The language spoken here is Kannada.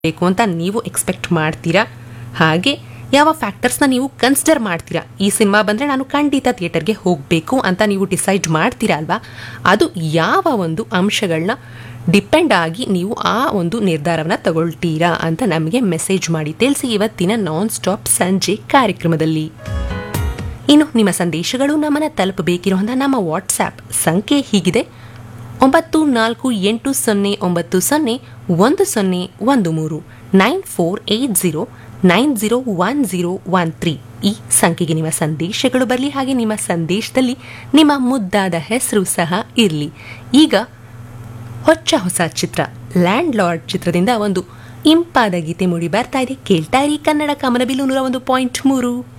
ಬೇಕು ಅಂತ ನೀವು ಎಕ್ಸ್ಪೆಕ್ಟ್ ಮಾಡ್ತೀರಾ ಹಾಗೆ ಯಾವ ಫ್ಯಾಕ್ಟರ್ಸ್ನ ನೀವು ಕನ್ಸಿಡರ್ ಮಾಡ್ತೀರಾ ಈ ಸಿನಿಮಾ ಬಂದರೆ ನಾನು ಖಂಡಿತ ಥಿಯೇಟರ್ಗೆ ಹೋಗಬೇಕು ಅಂತ ನೀವು ಡಿಸೈಡ್ ಮಾಡ್ತೀರಾ ಅಲ್ವಾ ಅದು ಯಾವ ಒಂದು ಅಂಶಗಳನ್ನ ಡಿಪೆಂಡ್ ಆಗಿ ನೀವು ಆ ಒಂದು ನಿರ್ಧಾರವನ್ನು ತಗೊಳ್ತೀರಾ ಅಂತ ನಮಗೆ ಮೆಸೇಜ್ ಮಾಡಿ ತಿಳಿಸಿ ಇವತ್ತಿನ ನಾನ್ ಸ್ಟಾಪ್ ಸಂಜೆ ಕಾರ್ಯಕ್ರಮದಲ್ಲಿ ಇನ್ನು ನಿಮ್ಮ ಸಂದೇಶಗಳು ನಮ್ಮನ್ನು ತಲುಪಬೇಕಿರುವಂತಹ ನಮ್ಮ ವಾಟ್ಸ್ಆ್ಯಪ್ ಸಂಖ್ಯೆ ಹೀಗಿದೆ ಒಂಬತ್ತು ನಾಲ್ಕು ಎಂಟು ಸೊನ್ನೆ ಒಂಬತ್ತು ಸೊನ್ನೆ ಒಂದು ಸೊನ್ನೆ ಒಂದು ಮೂರು nine four eight zero nine zero one zero one three ಈ ಸಂಖ್ಯೆಗೆ ನಿಮ್ಮ ಸಂದೇಶಗಳು ಬರಲಿ ಹಾಗೆ ನಿಮ್ಮ ಸಂದೇಶದಲ್ಲಿ ನಿಮ್ಮ ಮುದ್ದಾದ ಹೆಸರು ಸಹ ಇರಲಿ ಈಗ ಹೊಚ್ಚ ಹೊಸ ಚಿತ್ರ ಲ್ಯಾಂಡ್ ಲಾರ್ಡ್ ಚಿತ್ರದಿಂದ ಒಂದು ಇಂಪಾದ ಗೀತೆ ಮೂಡಿ ಬರ್ತಾ ಇದೆ ಕೇಳ್ತಾ ಇರಿ ಕನ್ನಡ ಕಮನಬಿಲ್ಲು ನೂರ ಒಂದು ಪಾಯಿಂಟ್ ಮೂರು